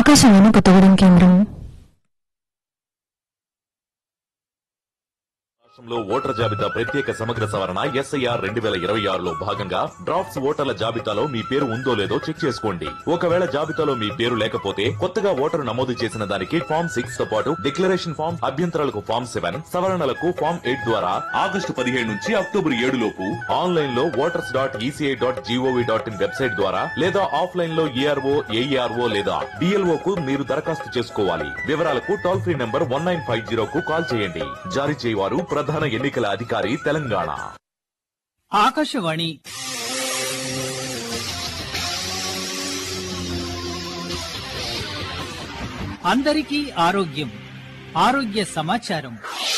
ఆకాశవాణి కొత్తగూడెం కేంద్రం రాష్ట్రంలో ఓటర్ జాబితా ప్రత్యేక సమగ్ర సవరణ ఎస్ఐఆర్ రెండు వేల ఇరవై ఆరులో భాగంగా డ్రాఫ్ట్స్ ఓటర్ల జాబితాలో మీ పేరు ఉందో లేదో చెక్ చేసుకోండి ఒకవేళ జాబితాలో మీ పేరు లేకపోతే కొత్తగా ఓటరు నమోదు చేసిన దానికి ఫామ్ సిక్స్ తో పాటు డిక్లరేషన్ ఫామ్ అభ్యంతరాలకు ఫామ్ సెవెన్ సవరణలకు ఫామ్ ఎయిట్ ద్వారా ఆగస్టు పదిహేడు నుంచి అక్టోబర్ ఏడు లోపు ఆన్లైన్ లో voters dot ECI dot GOV dot in website ద్వారా లేదా ఆఫ్లైన్ లో ఏఆర్ఓ ఏఈఆర్ఓ లేదా డిఎల్ఓ కు మీరు దరఖాస్తు చేసుకోవాలి వివరాలకు toll free number one nine five zero కు కాల్ చేయండి జారీ చేయవారు ప్రధాన ఎన్నికల అధికారి తెలంగాణ ఆకాశవాణి అందరికీ ఆరోగ్యం ఆరోగ్య సమాచారం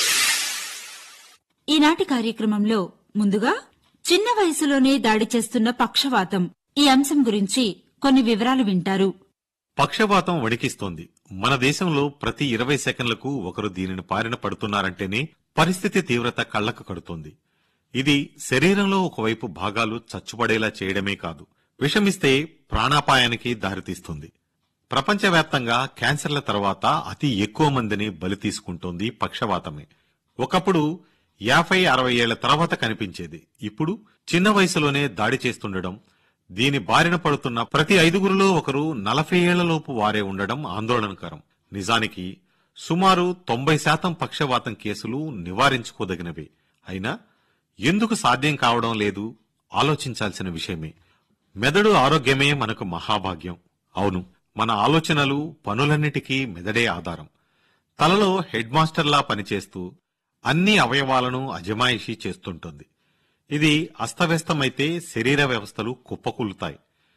ఈనాటి కార్యక్రమంలో ముందుగా చిన్న వయసులోనే దాడి చేస్తున్న పక్షవాతం ఈ అంశం గురించి కొన్ని వివరాలు వింటారు పక్షపాతం వణికిస్తోంది మన దేశంలో ప్రతి ఇరవై సెకండ్లకు ఒకరు దీనిని బారిన పడుతున్నారంటేనే పరిస్థితి తీవ్రత కళ్లకు కడుతోంది ఇది శరీరంలో ఒకవైపు భాగాలు చచ్చుబడేలా చేయడమే కాదు విషమిస్తే ప్రాణాపాయానికి దారితీస్తుంది ప్రపంచవ్యాప్తంగా క్యాన్సర్ల తర్వాత అతి ఎక్కువ మందిని బలి తీసుకుంటోంది పక్షవాతమే ఒకప్పుడు యాభై అరవై ఏళ్ల తర్వాత కనిపించేది ఇప్పుడు చిన్న వయసులోనే దాడి చేస్తుండడం దీని బారిన పడుతున్న ప్రతి ఐదుగురిలో ఒకరు నలభై ఏళ్లలోపు వారే ఉండడం ఆందోళనకరం నిజానికి సుమారు తొంభై శాతం పక్షవాతం కేసులు నివారించుకోదగినవే అయినా ఎందుకు సాధ్యం కావడం లేదు ఆలోచించాల్సిన విషయమే మెదడు ఆరోగ్యమే మనకు మహాభాగ్యం అవును మన ఆలోచనలు పనులన్నిటికీ మెదడే ఆధారం తలలో హెడ్ మాస్టర్లా పనిచేస్తూ అన్ని అవయవాలను అజమాయిషీ చేస్తుంటుంది ఇది అస్తవ్యస్తమైతే శరీర వ్యవస్థలు కుప్పకూలుతాయి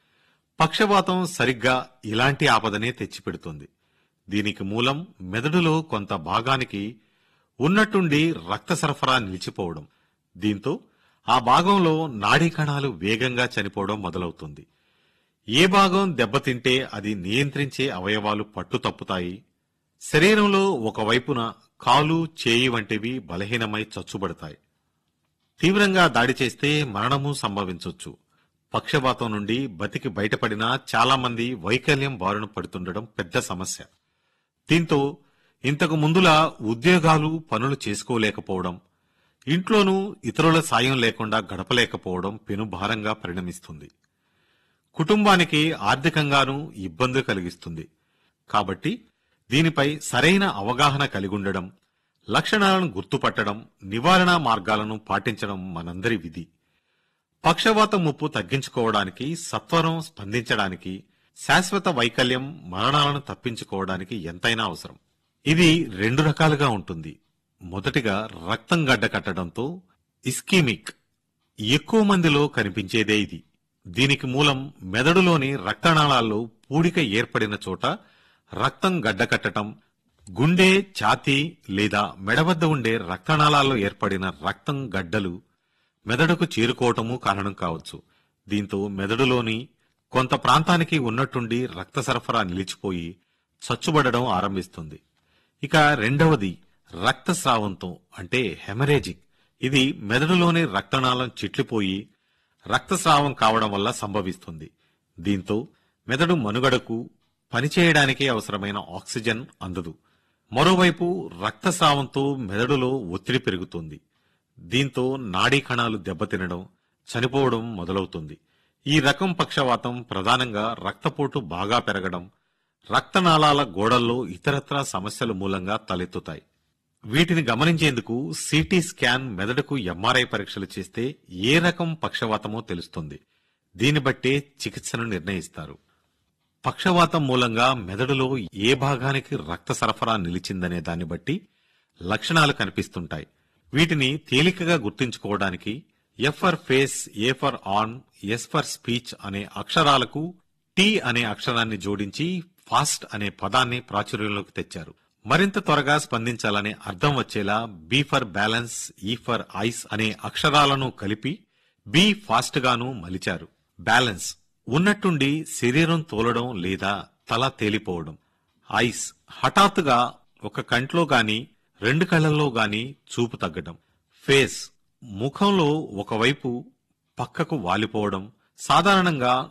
పక్షవాతం సరిగ్గా ఇలాంటి ఆపదనే తెచ్చిపెడుతుంది దీనికి మూలం మెదడులో కొంత భాగానికి ఉన్నట్టుండి రక్త సరఫరా నిలిచిపోవడం దీంతో ఆ భాగంలో నాడీ కణాలు వేగంగా చనిపోవడం మొదలవుతుంది ఏ భాగం దెబ్బతింటే అది నియంత్రించే అవయవాలు పట్టు తప్పుతాయి శరీరంలో ఒకవైపున కాలు చేయి వంటివి బలహీనమై చచ్చుబడతాయి తీవ్రంగా దాడి చేస్తే మరణము సంభవించొచ్చు పక్షపాతం నుండి బతికి బయటపడిన చాలా మంది వైకల్యం బారున పడుతుండడం పెద్ద సమస్య దీంతో ఇంతకు ముందులా ఉద్యోగాలు పనులు చేసుకోలేకపోవడం ఇంట్లోనూ ఇతరుల సాయం లేకుండా గడపలేకపోవడం పెనుభారంగా పరిణమిస్తుంది కుటుంబానికి ఆర్థికంగానూ ఇబ్బందులు కలిగిస్తుంది కాబట్టి దీనిపై సరైన అవగాహన కలిగుండడం లక్షణాలను గుర్తుపట్టడం నివారణ మార్గాలను పాటించడం మనందరి విధి పక్షవాత ముప్పు తగ్గించుకోవడానికి సత్వరం స్పందించడానికి శాశ్వత వైకల్యం మరణాలను తప్పించుకోవడానికి ఎంతైనా అవసరం ఇది రెండు రకాలుగా ఉంటుంది మొదటిగా రక్తం గడ్డ కట్టడంతో ఇస్కీమిక్ ఎక్కువ మందిలో కనిపించేదే ఇది దీనికి మూలం మెదడులోని రక్తనాళాల్లో పూడిక ఏర్పడిన చోట రక్తం గడ్డకట్టడం గుండె ఛాతీ లేదా మెడ వద్ద ఉండే రక్తనాళాల్లో ఏర్పడిన రక్తం గడ్డలు మెదడుకు చేరుకోవటము కారణం కావచ్చు దీంతో మెదడులోని కొంత ప్రాంతానికి ఉన్నట్టుండి రక్త సరఫరా నిలిచిపోయి చచ్చుబడడం ఆరంభిస్తుంది ఇక రెండవది రక్తస్రావంతో అంటే హెమరేజిక్ ఇది మెదడులోని రక్తనాళం చిట్లిపోయి రక్తస్రావం కావడం వల్ల సంభవిస్తుంది దీంతో మెదడు మనుగడకు పనిచేయడానికి అవసరమైన ఆక్సిజన్ అందదు మరోవైపు రక్తస్రావంతో మెదడులో ఒత్తిడి పెరుగుతుంది దీంతో నాడీ కణాలు దెబ్బతినడం చనిపోవడం మొదలవుతుంది ఈ రకం పక్షవాతం ప్రధానంగా రక్తపోటు బాగా పెరగడం రక్తనాళాల గోడల్లో ఇతరత్రా సమస్యల మూలంగా తలెత్తుతాయి వీటిని గమనించేందుకు సిటీ స్కాన్ మెదడుకు ఎంఆర్ఐ పరీక్షలు చేస్తే ఏ రకం పక్షవాతమో తెలుస్తుంది దీన్ని బట్టే చికిత్సను నిర్ణయిస్తారు పక్షవాతం మూలంగా మెదడులో ఏ భాగానికి రక్త సరఫరా నిలిచిందనే దాన్ని బట్టి లక్షణాలు కనిపిస్తుంటాయి వీటిని తేలికగా గుర్తుంచుకోవడానికి F for face A for arm S for speech అనే అక్షరాలకు టీ అనే అక్షరాన్ని జోడించి ఫాస్ట్ అనే పదాన్ని ప్రాచుర్యంలోకి తెచ్చారు మరింత త్వరగా స్పందించాలనే అర్థం వచ్చేలా B for balance E for eyes అనే అక్షరాలను కలిపి బీ ఫాస్ట్ గాను మలిచారు బ్యాలెన్స్ ఉన్నట్టుండి శరీరం తోలడం లేదా తల తేలిపోవడం ఐస్ హఠాత్తుగా ఒక కంట్లో గాని రెండు కళ్ళల్లో గాని చూపు తగ్గడం ఫేస్ ముఖంలో ఒకవైపు పక్కకు వాలిపోవడం సాధారణంగా